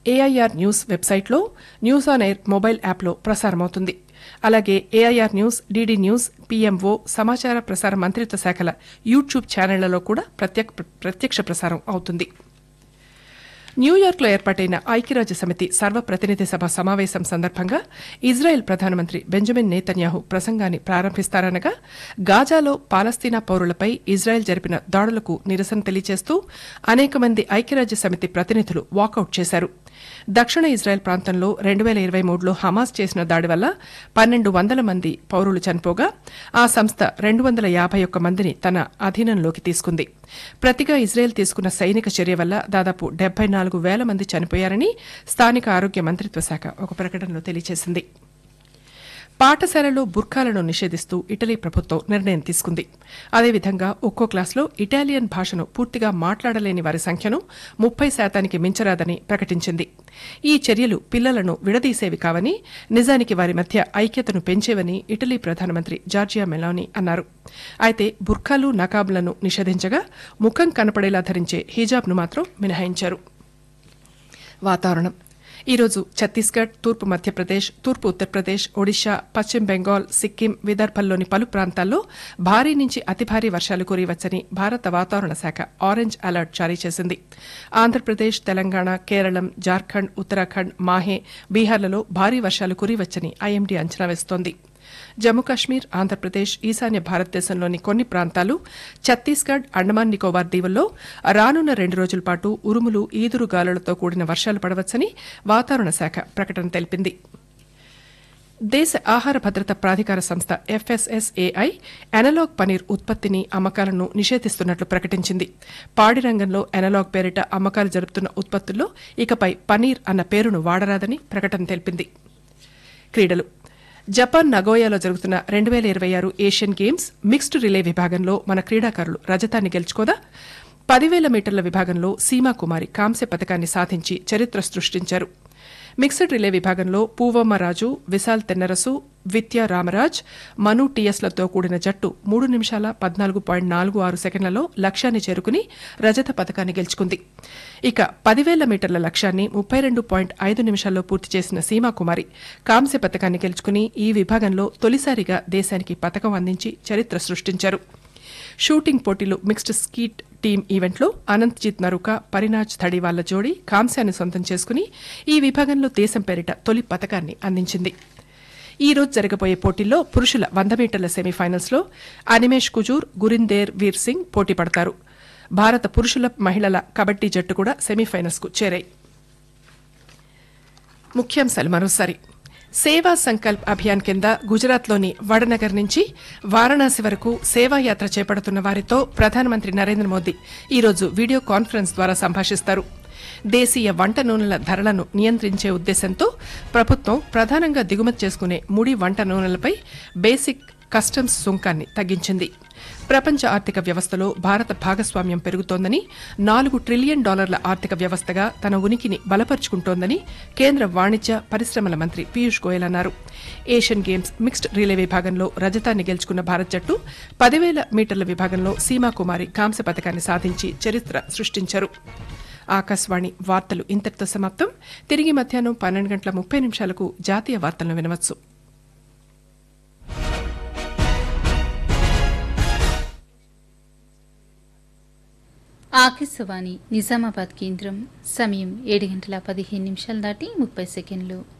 AIR news వెబ్సైట్లో news on air mobile యాప్లో ప్రసారమవుతుంది అలాగే AIR news DD news PMO సమాచార ప్రసార మంత్రిత్వ శాఖల యూట్యూబ్ ఛానళ్లలో కూడా ప్రత్యక్ష ప్రత్యక్ష ప్రసారం అవుతుంది న్యూయార్క్లో ఏర్పాటైన ఐక్యరాజ్య సమితి సర్వప్రతినిధి సభ సమావేశం సందర్భంగా ఇజ్రాయెల్ ప్రధానమంత్రి బెంజమిన్ నేతన్యాహు ప్రసంగాన్ని ప్రారంభిస్తారనగా గాజాలో పాలస్తీనా పౌరులపై ఇజ్రాయెల్ జరిపిన దాడులకు నిరసన తెలియజేస్తూ అనేక మంది ఐక్యరాజ్య సమితి ప్రతినిధులు వాకౌట్ చేశారు దక్షిణ ఇజ్రాయెల్ ప్రాంతంలో రెండు వేల ఇరవై మూడులో హమాస్ చేసిన దాడి వల్ల పన్నెండు వందల మంది పౌరులు చనిపోగా ఆ సంస్థ రెండు వందల యాభై ఒక్క మందిని తన అధీనంలోకి తీసుకుంది ప్రతిగా ఇజ్రాయెల్ తీసుకున్న సైనిక చర్య వల్ల దాదాపు డెబ్బై నాలుగు వేల మంది చనిపోయారని స్థానిక ఆరోగ్య మంత్రిత్వ శాఖ ఒక ప్రకటనలో తెలియజేసింది పాఠశాలలో బుర్ఖాలను నిషేధిస్తూ ఇటలీ ప్రభుత్వం నిర్ణయం తీసుకుంది అదేవిధంగా ఒక్కో క్లాసులో ఇటాలియన్ భాషను పూర్తిగా మాట్లాడలేని వారి సంఖ్యను ముప్పై శాతానికి మించరాదని ప్రకటించింది ఈ చర్యలు పిల్లలను విడదీసేవి కావని నిజానికి వారి మధ్య ఐక్యతను పెంచేవని ఇటలీ ప్రధానమంత్రి జార్జియా మెలాని అన్నారు అయితే బుర్ఖాలు నకాబులను నిషేధించగా ముఖం కనపడేలా ధరించే హిజాబ్ను మాత్రం మినహాయించారు వాతావరణం ఈరోజు ఛత్తీస్గఢ్ తూర్పు మధ్యప్రదేశ్ తూర్పు ఉత్తరప్రదేశ్ ఒడిశా పశ్చిమ బెంగాల్ సిక్కిం విదర్భల్లోని పలు ప్రాంతాల్లో భారీ నుంచి అతి భారీ వర్షాలు కురియవచ్చని భారత వాతావరణ శాఖ ఆరెంజ్ అలర్ట్ జారీ చేసింది ఆంధ్రప్రదేశ్ తెలంగాణ కేరళం జార్ఖండ్ ఉత్తరాఖండ్ మాహే బీహార్లలో భారీ వర్షాలు కురియవచ్చని ఐఎండీ అంచనా వేస్తోంది జమ్మూ కాశ్మీర్ ఆంధ్రప్రదేశ్ ఈశాన్య భారతదేశంలోని కొన్ని ప్రాంతాలు ఛత్తీస్గఢ్ అండమాన్ నికోబార్ దీవుల్లో రానున్న రెండు రోజుల పాటు ఉరుములు ఈదురు గాలులతో కూడిన వర్షాలు పడవచ్చని వాతావరణ శాఖ ప్రకటన తెలిపింది దేశ ఆహార భద్రత ప్రాధికార సంస్థ ఎఫ్ఎస్ఎస్ఏఐ అనలాగ్ పనీర్ ఉత్పత్తిని అమ్మకాలను నిషేధిస్తున్నట్లు ప్రకటించింది పాడి రంగంలో అనలాగ్ పేరిట అమ్మకాలు జరుపుతున్న ఉత్పత్తుల్లో ఇకపై పనీర్ అన్న పేరును వాడరాదని ప్రకటన తెలిపింది క్రీడలు జపాన్ నగోయాలో జరుగుతున్న రెండు వేల ఇరవై ఆరు ఏషియన్ గేమ్స్ మిక్స్డ్ రిలే విభాగంలో మన క్రీడాకారులు రజతాన్ని గెలుచుకోదా పదివేల మీటర్ల విభాగంలో సీమా కుమారి కాంస్య పథకాన్ని సాధించి చరిత్ర సృష్టించారు మిక్స్డ్ రిలే విభాగంలో పూవమ్మ రాజు విశాల్ తెన్నరసు విత్య రామరాజ్ మను టీఎస్లతో కూడిన జట్టు మూడు నిమిషాల పద్నాలుగు పాయింట్ నాలుగు ఆరు సెకండ్లలో లక్ష్యాన్ని చేరుకుని రజత పథకాన్ని గెలుచుకుంది ఇక పదివేల మీటర్ల లక్ష్యాన్ని ముప్పై రెండు పాయింట్ ఐదు నిమిషాల్లో పూర్తి చేసిన సీమాకుమారి కాంస్య పథకాన్ని గెలుచుకుని ఈ విభాగంలో తొలిసారిగా దేశానికి పథకం అందించి చరిత్ర సృష్టించారు షూటింగ్ పోటీలు మిక్స్డ్ స్కీట్ టీమ్ ఈవెంట్లో అనంత్జిత్ నరుక పరినాజ్ థడివాళ్ల జోడీ కాంస్యాన్ని సొంతం చేసుకుని ఈ విభాగంలో దేశం పేరిట తొలి పథకాన్ని అందించింది ఈ రోజు జరగబోయే పోటీల్లో పురుషుల వంద మీటర్ల సెమీఫైనల్స్ లో అనిమేష్ కుజూర్ గురిందేర్ వీర్ సింగ్ పోటీ పడతారు భారత పురుషుల మహిళల కబడ్డీ జట్టు కూడా సెమీఫైనల్స్ కు చేరాయి ముఖ్యాంశాలు మరోసారి సేవా సంకల్ప్ అభియాన్ కింద గుజరాత్లోని వడనగర్ నుంచి వారణాసి వరకు సేవాయాత్ర చేపడుతున్న వారితో ప్రధానమంత్రి నరేంద్ర మోదీ ఈరోజు వీడియో కాన్ఫరెన్స్ ద్వారా సంభాషిస్తారు దేశీయ వంట నూనెల ధరలను నియంత్రించే ఉద్దేశంతో ప్రభుత్వం ప్రధానంగా దిగుమతి చేసుకునే ముడి వంట నూనెలపై బేసిక్ కస్టమ్స్ సుంకాన్ని తగ్గించింది ప్రపంచ ఆర్థిక వ్యవస్థలో భారత భాగస్వామ్యం పెరుగుతోందని నాలుగు ట్రిలియన్ డాలర్ల ఆర్థిక వ్యవస్థగా తన ఉనికిని బలపరుచుకుంటోందని కేంద్ర వాణిజ్య పరిశ్రమల మంత్రి పీయూష్ గోయల్ అన్నారు ఏషియన్ గేమ్స్ మిక్స్డ్ రిలే విభాగంలో రజతాన్ని గెలుచుకున్న భారత్ జట్టు పదివేల మీటర్ల విభాగంలో సీమాకుమారి కాంస్య పథకాన్ని సాధించి చరిత్ర సృష్టించారు ఆకాశవాణి వార్తలు ఇంతటితో సమాప్తం తిరిగి మధ్యాహ్నం పన్నెండు గంటల ముప్పై నిమిషాలకు జాతీయ వార్తలను వినవచ్చు ఆకాశవాణి నిజామాబాద్ కేంద్రం సమయం ఏడు గంటల పదిహేను నిమిషాలు దాటి ముప్పై సెకండ్లు